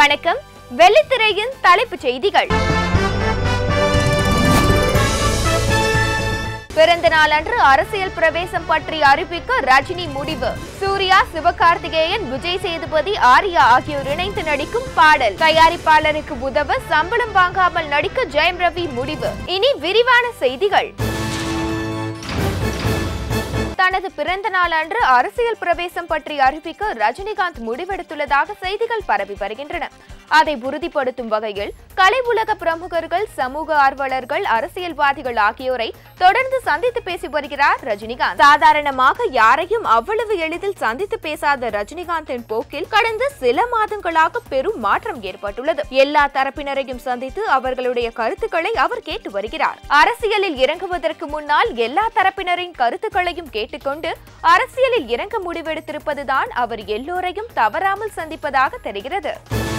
வணக்கம் வெள்ளித்திரையின் தலைப்புச் செய்திகள் பிறந்த நாளன்று அரசியல் பிரவேசம் பற்றி அறிவிக்க ரஜினி முடிவு சூர்யா சிவகார்த்திகேயன் விஜய் சேதுபதி ஆர்யா ஆகியோர் இணைந்து நடிக்கும் பாடல் தயாரிப்பாளருக்கு உதவ சம்பளம் வாங்காமல் நடிக்க ஜெயம் ரவி முடிவு இனி விரிவான செய்திகள் தனது பிறந்த நாள் அன்று அரசியல் பிரவேசம் பற்றி அறிவிக்க ரஜினிகாந்த் முடிவெடுத்துள்ளதாக செய்திகள் பரவி வருகின்றன அதை உறுதிப்படுத்தும் வகையில் கலை உலக பிரமுகர்கள் சமூக ஆர்வலர்கள் அரசியல்வாதிகள் ஆகியோரை தொடர்ந்து சந்தித்து பேசி வருகிறார் ரஜினிகாந்த் சாதாரணமாக யாரையும் அவ்வளவு எளிதில் சந்தித்து பேசாத ரஜினிகாந்தின் போக்கில் கடந்த சில மாதங்களாக பெரும் மாற்றம் ஏற்பட்டுள்ளது எல்லா தரப்பினரையும் சந்தித்து அவர்களுடைய கருத்துக்களை அவர் கேட்டு வருகிறார் அரசியலில் இறங்குவதற்கு முன்னால் எல்லா தரப்பினரின் கருத்துக்களையும் கேட்டுக்கொண்டு அரசியலில் இறங்க முடிவெடுத்திருப்பதுதான் அவர் எல்லோரையும் தவறாமல் சந்திப்பதாக தெரிகிறது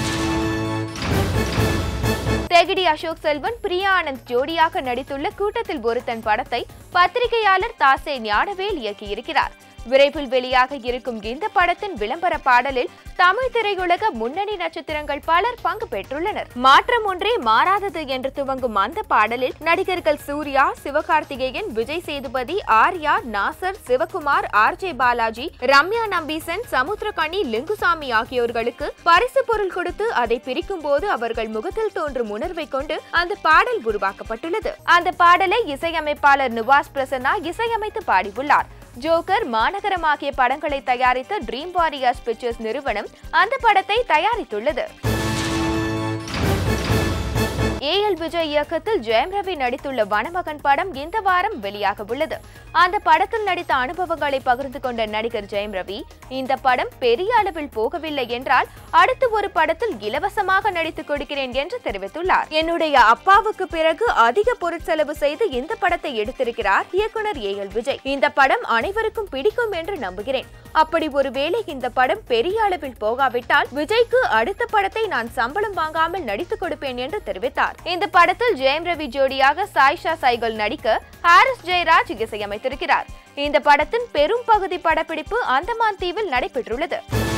தெகிடி அசோக் செல்வன் பிரியா ஆனந்த் ஜோடியாக நடித்துள்ள கூட்டத்தில் ஒருத்தன் படத்தை பத்திரிகையாளர் தாசே ஞானவேல் இயக்கியிருக்கிறார் விரைவில் வெளியாக இருக்கும் இந்த படத்தின் விளம்பர பாடலில் தமிழ் திரையுலக முன்னணி நட்சத்திரங்கள் பலர் பங்கு பெற்றுள்ளனர் மாற்றம் ஒன்றே மாறாதது என்று துவங்கும் அந்த பாடலில் நடிகர்கள் சூர்யா சிவகார்த்திகேயன் விஜய் சேதுபதி ஆர்யா நாசர் சிவகுமார் ஆர் ஜே பாலாஜி ரம்யா நம்பீசன் சமுத்திரகனி லிங்குசாமி ஆகியோர்களுக்கு பரிசு பொருள் கொடுத்து அதை பிரிக்கும் போது அவர்கள் முகத்தில் தோன்றும் உணர்வை கொண்டு அந்த பாடல் உருவாக்கப்பட்டுள்ளது அந்த பாடலை இசையமைப்பாளர் நிவாஸ் பிரசன்னா இசையமைத்து பாடியுள்ளார் ஜோக்கர் மாநகரம் ஆகிய படங்களை தயாரித்த ட்ரீம் வாரியர்ஸ் பிக்சர்ஸ் நிறுவனம் அந்த படத்தை தயாரித்துள்ளது ஏஎல் விஜய் இயக்கத்தில் ஜெயம் ரவி நடித்துள்ள வனமகன் படம் இந்த வாரம் வெளியாக உள்ளது அந்த படத்தில் நடித்த அனுபவங்களை பகிர்ந்து கொண்ட நடிகர் ஜெயம் ரவி இந்த படம் பெரிய அளவில் போகவில்லை என்றால் அடுத்து ஒரு படத்தில் இலவசமாக நடித்துக் கொடுக்கிறேன் என்று தெரிவித்துள்ளார் என்னுடைய அப்பாவுக்கு பிறகு அதிக பொருட்செலவு செய்து இந்த படத்தை எடுத்திருக்கிறார் இயக்குனர் ஏஎல் விஜய் இந்த படம் அனைவருக்கும் பிடிக்கும் என்று நம்புகிறேன் அப்படி ஒருவேளை இந்த படம் பெரிய அளவில் போகாவிட்டால் விஜய்க்கு அடுத்த படத்தை நான் சம்பளம் வாங்காமல் நடித்துக் கொடுப்பேன் என்று தெரிவித்தார் இந்த படத்தில் ஜெயம் ரவி ஜோடியாக சாய்ஷா சைகல் நடிக்க ஹாரிஸ் ஜெயராஜ் இசையமைத்திருக்கிறார் இந்த படத்தின் பெரும் பகுதி படப்பிடிப்பு அந்தமான் தீவில் நடைபெற்றுள்ளது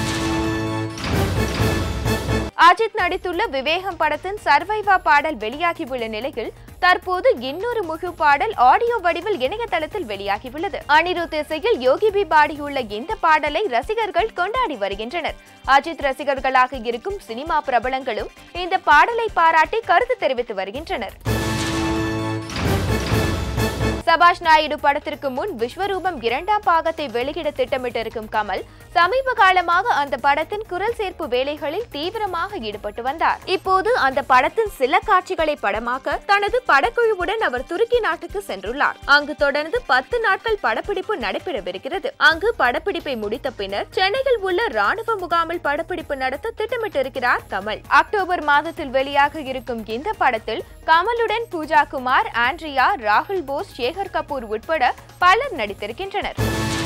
அஜித் நடித்துள்ள விவேகம் படத்தின் சர்வைவா பாடல் வெளியாகியுள்ள நிலையில் தற்போது இன்னொரு முழு பாடல் ஆடியோ வடிவில் இணையதளத்தில் வெளியாகியுள்ளது அனிருத் இசையில் யோகி பி பாடியுள்ள இந்த பாடலை ரசிகர்கள் கொண்டாடி வருகின்றனர் அஜித் ரசிகர்களாக இருக்கும் சினிமா பிரபலங்களும் இந்த பாடலை பாராட்டி கருத்து தெரிவித்து வருகின்றனர் சபாஷ் நாயுடு படத்திற்கு முன் விஸ்வரூபம் இரண்டாம் பாகத்தை வெளியிட திட்டமிட்டிருக்கும் கமல் சமீப காலமாக அந்த படத்தின் குரல் சேர்ப்பு வேலைகளில் தீவிரமாக ஈடுபட்டு வந்தார் இப்போது அந்த படத்தின் சில காட்சிகளை படமாக்க தனது படக்குழுவுடன் அவர் துருக்கி நாட்டுக்கு சென்றுள்ளார் அங்கு தொடர்ந்து பத்து நாட்கள் படப்பிடிப்பு நடைபெறவிருக்கிறது அங்கு படப்பிடிப்பை முடித்த பின்னர் சென்னையில் உள்ள ராணுவ முகாமில் படப்பிடிப்பு நடத்த திட்டமிட்டிருக்கிறார் கமல் அக்டோபர் மாதத்தில் வெளியாக இருக்கும் இந்த படத்தில் கமலுடன் பூஜா குமார் ஆண்ட்ரியா ராகுல் போஸ் சேகர் கபூர் உட்பட பலர் நடித்திருக்கின்றனர்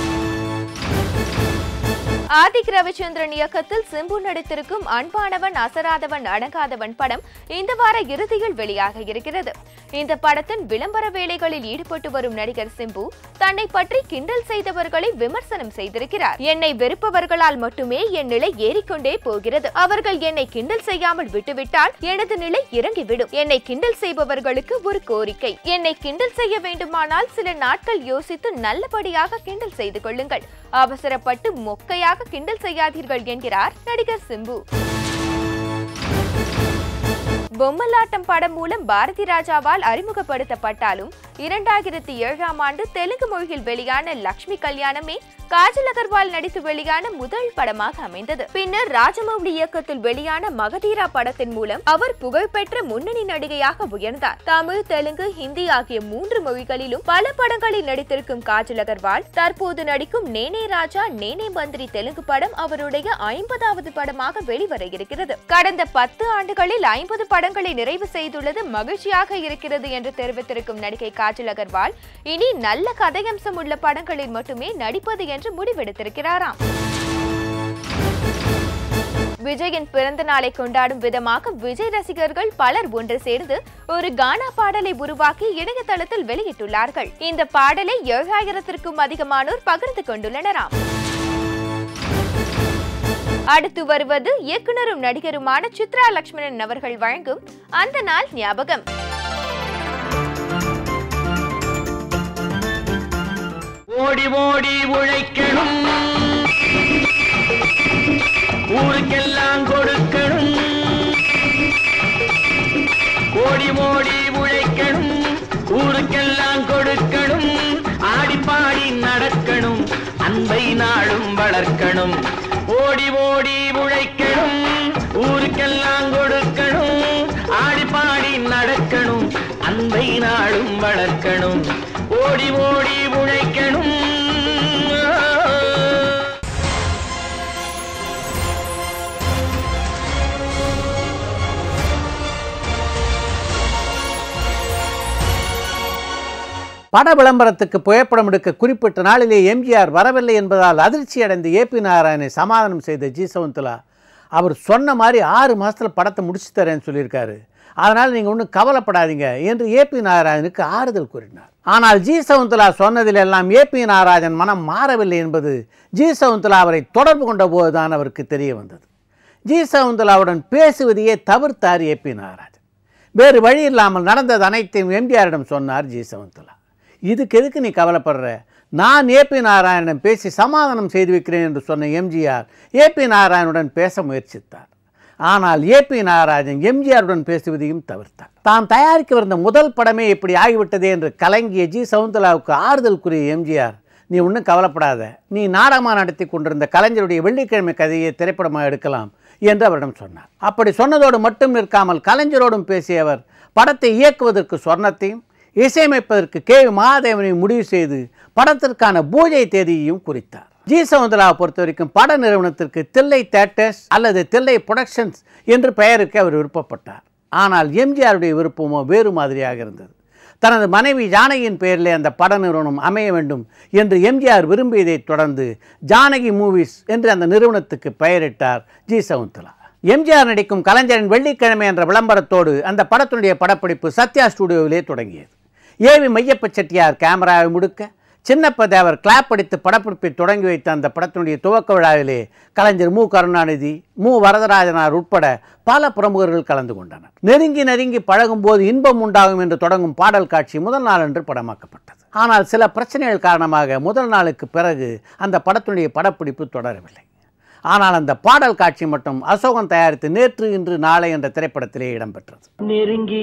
ஆதிக் ரவிச்சந்திரன் இயக்கத்தில் சிம்பு நடித்திருக்கும் அன்பானவன் அசராதவன் அடங்காதவன் படம் இந்த வார இறுதியில் வெளியாக இருக்கிறது இந்த படத்தின் விளம்பர வேலைகளில் ஈடுபட்டு வரும் நடிகர் சிம்பு தன்னை பற்றி கிண்டல் செய்தவர்களை விமர்சனம் செய்திருக்கிறார் என்னை வெறுப்பவர்களால் மட்டுமே என் நிலை ஏறிக்கொண்டே போகிறது அவர்கள் என்னை கிண்டல் செய்யாமல் விட்டுவிட்டால் எனது நிலை இறங்கிவிடும் என்னை கிண்டல் செய்பவர்களுக்கு ஒரு கோரிக்கை என்னை கிண்டல் செய்ய வேண்டுமானால் சில நாட்கள் யோசித்து நல்லபடியாக கிண்டல் செய்து கொள்ளுங்கள் அவசரப்பட்டு மொக்கையாக கிண்டல் செய்யாதீர்கள் என்கிறார் நடிகர் சிம்பு பொம்மலாட்டம் படம் மூலம் பாரதி ராஜாவால் அறிமுகப்படுத்தப்பட்டாலும் இரண்டாயிரத்தி ஏழாம் ஆண்டு தெலுங்கு மொழியில் வெளியான லக்ஷ்மி கல்யாணமே காஜல் அகர்வால் நடித்து வெளியான முதல் படமாக அமைந்தது பின்னர் ராஜமௌலி இயக்கத்தில் வெளியான மகதீரா படத்தின் மூலம் அவர் புகழ்பெற்ற முன்னணி நடிகையாக உயர்ந்தார் தமிழ் தெலுங்கு ஹிந்தி ஆகிய மூன்று மொழிகளிலும் பல படங்களில் நடித்திருக்கும் காஜல் அகர்வால் தற்போது நடிக்கும் நேனே ராஜா நேனே மந்திரி தெலுங்கு படம் அவருடைய ஐம்பதாவது படமாக வெளிவர இருக்கிறது கடந்த பத்து ஆண்டுகளில் ஐம்பது படங்களை நிறைவு செய்துள்ளது மகிழ்ச்சியாக இருக்கிறது என்று தெரிவித்திருக்கும் நடிகை காஜல் அகர்வால் இனி நல்ல கதையம்சம் உள்ள படங்களில் மட்டுமே நடிப்பது என்று முடிவெடுத்திருக்கிறாராம் விஜயின் பிறந்த நாளை கொண்டாடும் விதமாக விஜய் ரசிகர்கள் பலர் ஒன்று சேர்ந்து ஒரு கானா பாடலை உருவாக்கி இணையதளத்தில் வெளியிட்டுள்ளார்கள் இந்த பாடலை ஏழாயிரத்திற்கும் அதிகமானோர் பகிர்ந்து கொண்டுள்ளனராம் அடுத்து வருவது இயக்குனரும் நடிகருமான சித்ரா லட்சுமணன் அவர்கள் வழங்கும் அந்த நாள் ஞாபகம் ஓடி ஓடி உழைக்கணும் ஊருக்கெல்லாம் கொடுக்கணும் ஓடி ஓடி உழைக்கணும் ஊருக்கெல்லாம் கொடுக்கணும் ஆடி பாடி நடக்கணும் அன்பை நாளும் வளர்க்கணும் ஓடி ஓடி உழைக்கணும் ஊருக்கெல்லாம் கொடுக்கணும் ஆடி பாடி நடக்கணும் அன்பை நாளும் வளர்க்கணும் ஓடி ஓடி உழைக்கணும் பட விளம்பரத்துக்கு புகைப்படம் எடுக்க குறிப்பிட்ட நாளிலே எம்ஜிஆர் வரவில்லை என்பதால் அதிர்ச்சி அடைந்த ஏபி நாராயணனை சமாதானம் செய்த ஜி சவுந்தலா அவர் சொன்ன மாதிரி ஆறு மாதத்தில் படத்தை முடிச்சு தரேன்னு சொல்லியிருக்காரு அதனால் நீங்கள் ஒன்றும் கவலைப்படாதீங்க என்று ஏபி நாராயணனுக்கு ஆறுதல் கூறினார் ஆனால் ஜி சவுந்தலா சொன்னதில் எல்லாம் ஏபி நாராயணன் மனம் மாறவில்லை என்பது ஜி சவுந்தலா அவரை தொடர்பு கொண்ட போதுதான் அவருக்கு தெரிய வந்தது ஜி சவுந்தலாவுடன் பேசுவதையே தவிர்த்தார் ஏபி நாராயணன் வேறு வழி இல்லாமல் நடந்தது அனைத்தையும் எம்ஜிஆரிடம் சொன்னார் ஜி சவுந்தலா இதுக்கு எதுக்கு நீ கவலைப்படுற நான் ஏபி நாராயணன் பேசி சமாதானம் செய்து வைக்கிறேன் என்று சொன்ன எம்ஜிஆர் ஏபி நாராயணனுடன் பேச முயற்சித்தார் ஆனால் ஏபி நாராயணன் எம்ஜிஆருடன் பேசுவதையும் தவிர்த்தார் தாம் தயாரிக்கவிருந்த முதல் படமே இப்படி ஆகிவிட்டதே என்று கலங்கிய ஜி சவுந்தலாவுக்கு ஆறுதல் கூறிய எம்ஜிஆர் நீ ஒன்றும் கவலைப்படாத நீ நாடகமாக நடத்தி கொண்டிருந்த கலைஞருடைய வெள்ளிக்கிழமை கதையை திரைப்படமாக எடுக்கலாம் என்று அவரிடம் சொன்னார் அப்படி சொன்னதோடு மட்டும் நிற்காமல் கலைஞரோடும் பேசிய அவர் படத்தை இயக்குவதற்கு சொர்ணத்தையும் இசையமைப்பதற்கு கே வி மகாதேவனையும் முடிவு செய்து படத்திற்கான பூஜை தேதியையும் குறித்தார் ஜி சவுந்தலாவை பொறுத்த வரைக்கும் பட நிறுவனத்திற்கு தில்லை தேட்டர்ஸ் அல்லது தில்லை புரொடக்ஷன்ஸ் என்று பெயருக்கு அவர் விருப்பப்பட்டார் ஆனால் எம்ஜிஆருடைய விருப்பமோ வேறு மாதிரியாக இருந்தது தனது மனைவி ஜானகியின் பெயரிலே அந்த பட நிறுவனம் அமைய வேண்டும் என்று எம்ஜிஆர் விரும்பியதைத் தொடர்ந்து ஜானகி மூவிஸ் என்று அந்த நிறுவனத்துக்கு பெயரிட்டார் ஜி சவுந்தலா எம்ஜிஆர் நடிக்கும் கலைஞரின் வெள்ளிக்கிழமை என்ற விளம்பரத்தோடு அந்த படத்தினுடைய படப்பிடிப்பு சத்யா ஸ்டுடியோவிலே தொடங்கியது ஏவி மையப்ப செட்டியார் கேமராவை முடுக்க சின்னப்ப தேவர் கிளாப் அடித்து படப்பிடிப்பை தொடங்கி வைத்த அந்த படத்தினுடைய துவக்க விழாவிலே கலைஞர் மு கருணாநிதி மு வரதராஜனார் உட்பட பல பிரமுகர்கள் கலந்து கொண்டனர் நெருங்கி நெருங்கி பழகும்போது இன்பம் உண்டாகும் என்று தொடங்கும் பாடல் காட்சி முதல் நாளன்று படமாக்கப்பட்டது ஆனால் சில பிரச்சனைகள் காரணமாக முதல் நாளுக்கு பிறகு அந்த படத்தினுடைய படப்பிடிப்பு தொடரவில்லை ஆனால் அந்த பாடல் காட்சி மட்டும் அசோகன் தயாரித்து நேற்று இன்று நாளை என்ற திரைப்படத்திலே இடம்பெற்றது நெருங்கி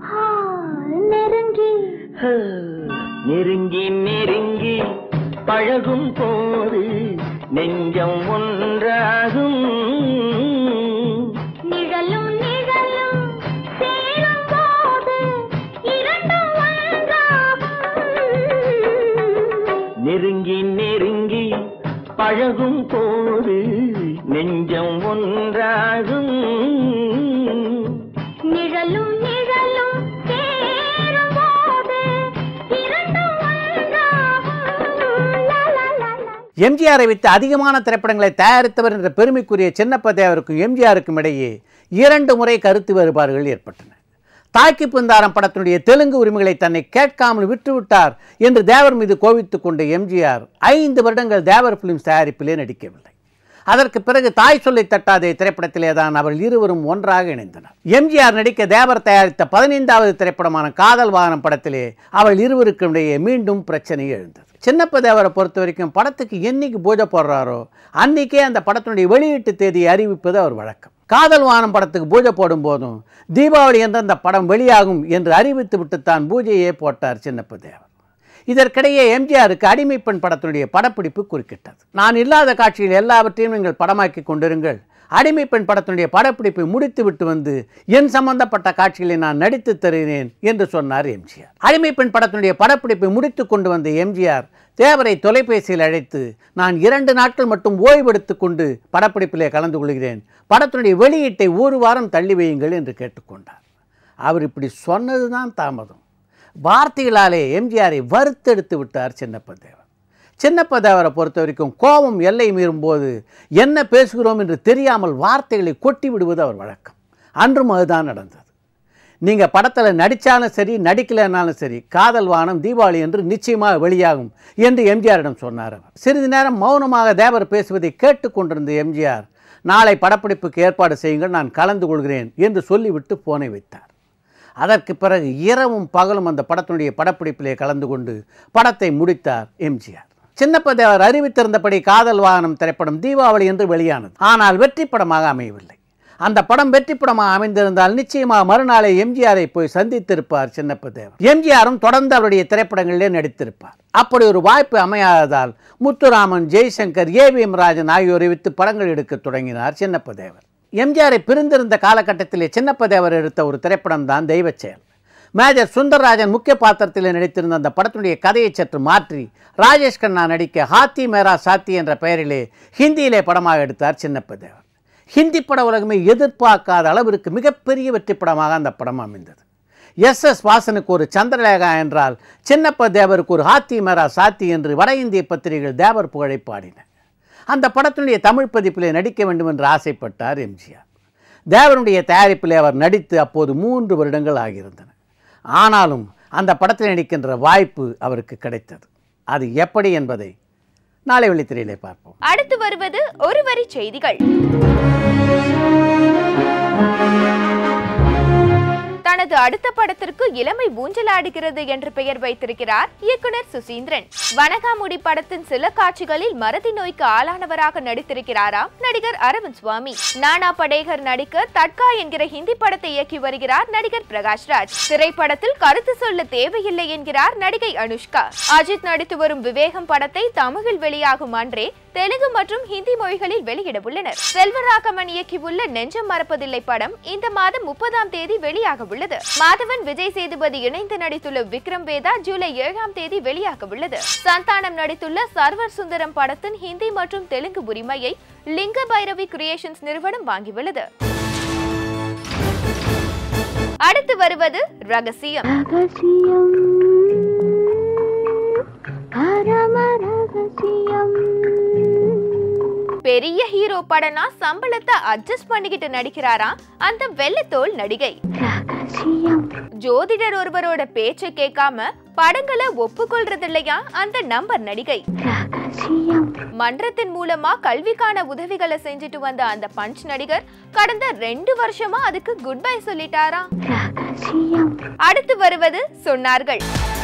ஹ, நெருங்கி நெருங்கி பழகும் போது நெஞ்சம் ஒன்றாகும் நிழலும் நிழலும் சேரும் போது இரண்டும் ஒன்றாகும் நெருங்கி நெருங்கி பழகும் போது நெஞ்சம் ஒன்றாகும் நிழலும் நிழலும் சேரும் போது இரண்டும் ஒன்றாகும் லா, லா, லா, லா. எம்ஜிஆரை வைத்து அதிகமான திரைப்படங்களை தயாரித்தவர் என்ற பெருமைக்குரிய சின்னப்ப தேவருக்கும் எம்ஜிஆருக்கும் இடையே இரண்டு முறை கருத்து வேறுபாடுகள் ஏற்பட்டன தாக்கி பிந்தாரம் படத்தினுடைய தெலுங்கு உரிமைகளை தன்னை கேட்காமல் விட்டுவிட்டார் என்று தேவர் மீது கோபித்துக் கொண்ட எம்ஜிஆர் ஐந்து வருடங்கள் தேவர் பிலிம்ஸ் தயாரிப்பிலே நடிக்கவில்லை அதற்கு பிறகு தாய் சொல்லை தட்டாதே திரைப்படத்திலே தான் அவர்கள் இருவரும் ஒன்றாக இணைந்தனர் எம்ஜிஆர் நடிக்க தேவர் தயாரித்த பதினைந்தாவது திரைப்படமான காதல் வாகனம் படத்திலே அவள் இருவருக்கும் இடையே மீண்டும் பிரச்சனை எழுந்தது சின்னப்ப தேவரை பொறுத்த வரைக்கும் படத்துக்கு என்னைக்கு பூஜை போடுறாரோ அன்னைக்கே அந்த படத்தினுடைய வெளியீட்டு தேதியை அறிவிப்பது அவர் வழக்கம் காதல் வானம் படத்துக்கு பூஜை போடும் போதும் தீபாவளி என்று அந்த படம் வெளியாகும் என்று அறிவித்து விட்டுத்தான் பூஜையே போட்டார் சின்னப்ப தேவர் இதற்கிடையே எம்ஜிஆருக்கு அடிமை பெண் படத்தினுடைய படப்பிடிப்பு குறுக்கிட்டது நான் இல்லாத காட்சியில் எல்லாவற்றையும் நீங்கள் படமாக்கி கொண்டிருங்கள் அடிமை பெண் படத்தினுடைய படப்பிடிப்பை முடித்து விட்டு வந்து என் சம்பந்தப்பட்ட காட்சிகளை நான் நடித்து தருகிறேன் என்று சொன்னார் எம்ஜிஆர் அடிமை பெண் படத்தினுடைய படப்பிடிப்பை முடித்து கொண்டு வந்த எம்ஜிஆர் தேவரை தொலைபேசியில் அழைத்து நான் இரண்டு நாட்கள் மட்டும் ஓய்வெடுத்துக் கொண்டு படப்பிடிப்பிலே கலந்து கொள்கிறேன் படத்தினுடைய வெளியீட்டை ஒரு வாரம் தள்ளி வையுங்கள் என்று கேட்டுக்கொண்டார் அவர் இப்படி சொன்னதுதான் தாமதம் வார்த்தைகளாலே எம்ஜிஆரை வறுத்தெடுத்து விட்டார் சின்னப்ப தேவர் சின்னப்ப தேவரை பொறுத்த வரைக்கும் கோபம் எல்லை மீறும்போது என்ன பேசுகிறோம் என்று தெரியாமல் வார்த்தைகளை கொட்டி விடுவது அவர் வழக்கம் அன்றும் அதுதான் நடந்தது நீங்கள் படத்தில் நடித்தாலும் சரி நடிக்கலைன்னாலும் சரி காதல் வானம் தீபாவளி என்று நிச்சயமாக வெளியாகும் என்று எம்ஜிஆரிடம் சொன்னார் அவர் சிறிது நேரம் மௌனமாக தேவர் பேசுவதை கேட்டுக்கொண்டிருந்த எம்ஜிஆர் நாளை படப்பிடிப்புக்கு ஏற்பாடு செய்யுங்கள் நான் கலந்து கொள்கிறேன் என்று சொல்லிவிட்டு போனை வைத்தார் அதற்கு பிறகு இரவும் பகலும் அந்த படத்தினுடைய படப்பிடிப்பிலே கலந்து கொண்டு படத்தை முடித்தார் எம்ஜிஆர் சின்னப்பதேவர் அறிவித்திருந்தபடி காதல் வாகனம் திரைப்படம் தீபாவளி என்று வெளியானது ஆனால் வெற்றி படமாக அமையவில்லை அந்த படம் வெற்றி படமாக அமைந்திருந்தால் நிச்சயமாக மறுநாளே எம்ஜிஆரை போய் சந்தித்திருப்பார் சின்னப்பதேவர் எம்ஜிஆரும் தொடர்ந்து அவருடைய திரைப்படங்களிலே நடித்திருப்பார் அப்படி ஒரு வாய்ப்பு அமையாததால் Muthuraman Jaishankar A V M Rajan ஆகியோரை வைத்து படங்கள் எடுக்க தொடங்கினார் சின்னப்பதேவர் எம்ஜிஆரை பிரிந்திருந்த காலகட்டத்திலே சின்னப்பதேவர் எடுத்த ஒரு திரைப்படம் தான் தெய்வச் செயல் மேஜர் சுந்தரராஜன் முக்கிய பாத்திரத்தில் நடித்திருந்த அந்த படத்தினுடைய கதையை சற்று மாற்றி ராஜேஷ் கண்ணா நடிக்க ஹாத்தி மேரா சாத்தி என்ற பெயரிலே ஹிந்தியிலே படமாக எடுத்தார் சின்னப்பதேவர் ஹிந்தி பட உலகமே எதிர்பார்க்காத அளவிற்கு மிகப்பெரிய வெற்றி படமாக அந்த படம் அமைந்தது எஸ் எஸ் வாசனுக்கு ஒரு சந்திரலேகா என்றால் சின்னப்ப தேவருக்கு ஒரு ஹாத்தி மேரா சாத்தி என்று வட இந்திய பத்திரிகைகள் தேவர் புகழை பாடின அந்த படத்தினுடைய தமிழ் பதிப்பிலே நடிக்க வேண்டும் என்று ஆசைப்பட்டார் எம்ஜிஆர் தேவனுடைய தயாரிப்பிலே அவர் நடித்து அப்போது மூன்று வருடங்கள் ஆகியிருந்தன ஆனாலும் அந்த படத்தில் நடிக்கின்ற வாய்ப்பு அவருக்கு கிடைத்தது அது எப்படி என்பதை நாளை வெளித்திரையிலே பார்ப்போம் அடுத்து வருவது ஒரு வரி செய்திகள் தனது அடுத்த படத்திற்கு இளமை ஊஞ்சலாடுகிறது என்று பெயர் வைத்திருக்கிறார் இயக்குனர் சுசீந்திரன் வனகாமுடி படத்தின் சில காட்சிகளில் மறதி நோய்க்கு ஆளானவராக நடித்திருக்கிறாராம் நடிகர் அரவிந்த் சுவாமி நானா படேகர் நடிக்க தட்கா என்கிற ஹிந்தி படத்தை இயக்கி வருகிறார் நடிகர் பிரகாஷ்ராஜ் திரைப்படத்தில் கருத்து சொல்ல தேவையில்லை என்கிறார் நடிகை அனுஷ்கா அஜித் நடித்து வரும் விவேகம் படத்தை தமிழில் வெளியாகும் அன்றே தெலுங்கு மற்றும் ஹிந்தி மொழிகளில் வெளியிட உள்ளனர் செல்வராகவன் இயக்கியுள்ள நெஞ்சம் மறப்பதில்லை படம் இந்த மாதம் முப்பதாம் தேதி வெளியாக உள்ளது மாதவன் விஜய் சேதுபதி இணைந்து நடித்துள்ள விக்ரம் வேதா ஜூலை ஏழாம் தேதி வெளியாக உள்ளது சந்தானம் நடித்துள்ள சர்வர் சுந்தரம் படத்தின் ஹிந்தி மற்றும் தெலுங்கு உரிமையை லிங்க பைரவி கிரியேஷன்ஸ் நிறுவனம் வாங்கியுள்ளது அடுத்து வருவது ரகசியம் ரகசியம் பரம ரகசியம் பெரிய ஹீரோ படனா சம்பளத்தை அட்ஜஸ்ட் பண்ணிக்கிட்டு நடிக்கிறாராம் அந்த வெள்ளத்தோல் நடிகை ரகசியம் ஜோதிடர் ஒருவரோட பேச்சை கேட்காம படங்களை ஒப்புக்கொள்றது இல்லையா அந்த நம்பர் நடிகை ரகசியம் மன்றத்தின் மூலமா கல்விக்கான உதவிகளை செஞ்சுட்டு வந்த அந்த பஞ்ச் நடிகர் கடந்த ரெண்டு வருஷமா அதுக்கு குட் பை சொல்லிட்டாராம் ரகசியம் அடுத்து வருவது சொன்னார்கள்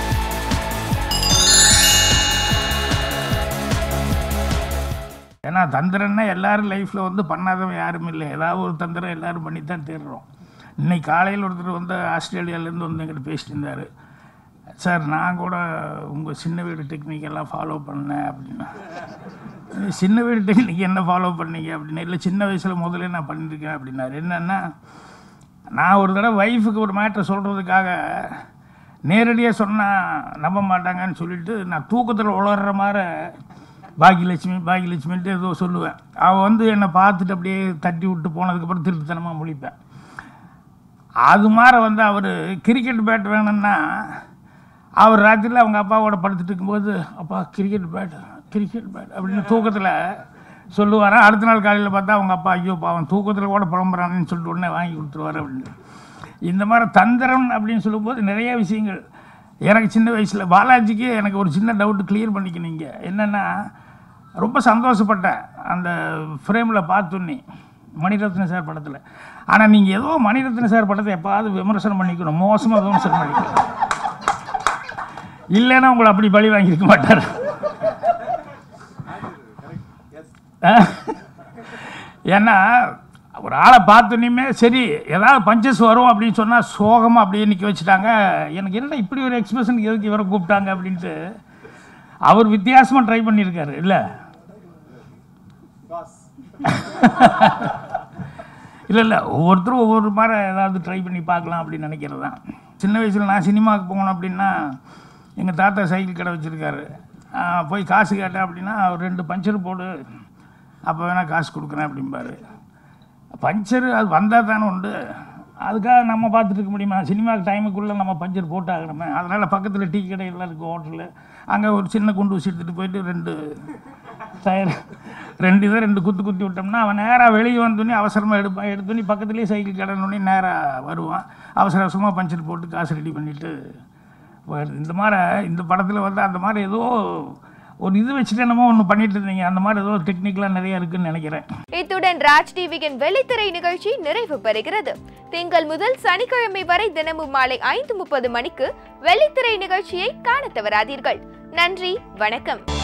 ஏன்னா தந்திரன்னா எல்லாரும் லைஃப்பில் வந்து பண்ணாதவன் யாரும் இல்லை ஏதாவது ஒரு தந்திரம் எல்லாரும் பண்ணி தான் தேடுறோம் இன்னைக்கு காலையில் ஒருத்தர் வந்து ஆஸ்திரேலியாவிலேருந்து வந்து எங்கிட்ட பேசிட்டு இருந்தார் சார் நான் கூட உங்கள் சின்ன வீடு டெக்னிக் எல்லாம் ஃபாலோ பண்ணேன் அப்படின்னா "நீ சின்ன வீடு டெக்னிக் என்ன ஃபாலோ பண்ணீங்க அப்படின்னா இல்லை சின்ன வயசில் முதல்ல நான் பண்ணியிருக்கேன் அப்படின்னாரு என்னென்னா நான் ஒரு தடவை ஒய்ஃபுக்கு ஒரு மேட்ரை சொல்கிறதுக்காக நேரடியாக சொன்னால் நம்ப மாட்டாங்கன்னு சொல்லிட்டு நான் தூக்கத்தில் உளர்ற மாதிரி பாக்கியலட்சுமி பாக்கியலட்சுமின்ட்டு ஏதோ சொல்லுவேன் அவள் வந்து என்னை பார்த்துட்டு அப்படியே தட்டி விட்டு போனதுக்கப்புறம் திருட்டுத்தனமாக முழிப்பேன் அது மாதிரி வந்து அவர் கிரிக்கெட் பேட் வேணும்னா அவர் ராத்திரியில் அவங்க அப்பாவோட படுத்துட்டு இருக்கும்போது அப்பா கிரிக்கெட் பேட் கிரிக்கெட் பேட் அப்படின்னு தூக்கத்தில் சொல்லுவாராம் அடுத்த நாள் காலையில் பார்த்தா அவங்க அப்பா ஐயோ பாவம் தூக்கத்தில் கூட புலம்புறான்னு சொல்லிட்டு உடனே வாங்கி கொடுத்துருவாரு அப்படின்னு இந்த மாதிரி தந்திரம் அப்படின்னு சொல்லும்போது நிறைய விஷயங்கள் எனக்கு சின்ன வயசில் பாலாஜிக்கு எனக்கு ஒரு சின்ன டவுட்டு கிளியர் பண்ணிக்கணுங்க என்னென்னா ரொம்ப சந்தோஷப்பட்டேன் அந்த ஃப்ரேமில் பார்த்தோன்னே மணிரத்ன சார் படத்தில் ஆனால் நீங்கள் ஏதோ மணிரத்ன சார் படத்தை எப்பாவது விமர்சனம் பண்ணிக்கணும் மோசமாக விமர்சனம் பண்ணிக்கணும் இல்லைன்னா உங்களை அப்படி பழி வாங்கியிருக்க மாட்டார் ஏன்னா ஒரு ஆளை பார்த்தோன்னே சரி ஏதாவது பஞ்சஸ் வரும் அப்படின்னு சொன்னால் சோகமாக அப்படியே நிற்க வச்சுட்டாங்க எனக்கு என்ன இப்படி ஒரு எக்ஸ்பிரஷன் எதுக்கு இவரை கூப்பிட்டாங்க அப்படின்ட்டு அவர் வித்தியாசமாக ட்ரை பண்ணியிருக்காரு இல்லை இல்லை இல்லை ஒவ்வொருத்தரும் ஒவ்வொரு மாதிரி ஏதாவது ட்ரை பண்ணி பார்க்கலாம் அப்படின்னு நினைக்கிறது தான் சின்ன வயசில் நான் சினிமாவுக்கு போகணும் அப்படின்னா எங்கள் தாத்தா சைக்கிள் கடை வச்சுருக்காரு போய் காசு கேட்டேன் அப்படின்னா ஒரு ரெண்டு பஞ்சர் போடு அப்போ வேணால் காசு கொடுக்குறேன் அப்படிம்பாரு பஞ்சர் அது வந்தால் தானே உண்டு அதுக்காக நம்ம பார்த்துட்டு இருக்க முடியுமா சினிமாவுக்கு டைமுக்குள்ளே நம்ம பஞ்சர் போட்டு ஆகணுமே அதனால் பக்கத்தில் டீ கடையெல்லாம் இருக்குது ஹோட்டலு அங்கே ஒரு சின்ன குண்டு ஊசி எடுத்துகிட்டு போயிட்டு ரெண்டு டயர் ரெண்டு இதை ரெண்டு குத்து குத்தி விட்டோம்னா அவன் நேராக வெளியே வந்தோடனே அவசரமாக எடுப்பான் எடுத்தோடனே பக்கத்துலேயே சைக்கிள் கடனோடனே நேராக வருவான் அவசர அவசரமாக பஞ்சர் போட்டு காசு ரெடி பண்ணிவிட்டு போயிடுது இந்த மாதிரி இந்த படத்தில் வந்து அந்த மாதிரி ஏதோ ஒரு இது வச்சுட்டு என்னமோ ஒன்று பண்ணிட்டு இருந்தீங்க அந்த மாதிரி ஏதோ டெக்னிக்கலாக நிறைய இருக்குன்னு நினைக்கிறேன் இத்துடன் ராஜ் டிவியின் வெள்ளித்திரை நிகழ்ச்சி நிறைவு பெறுகிறது திங்கள் முதல் சனிக்கிழமை வரை தினமும் மாலை ஐந்து முப்பது மணிக்கு வெள்ளித்திரை நிகழ்ச்சியை காணத் தவறாதீர்கள் நன்றி வணக்கம்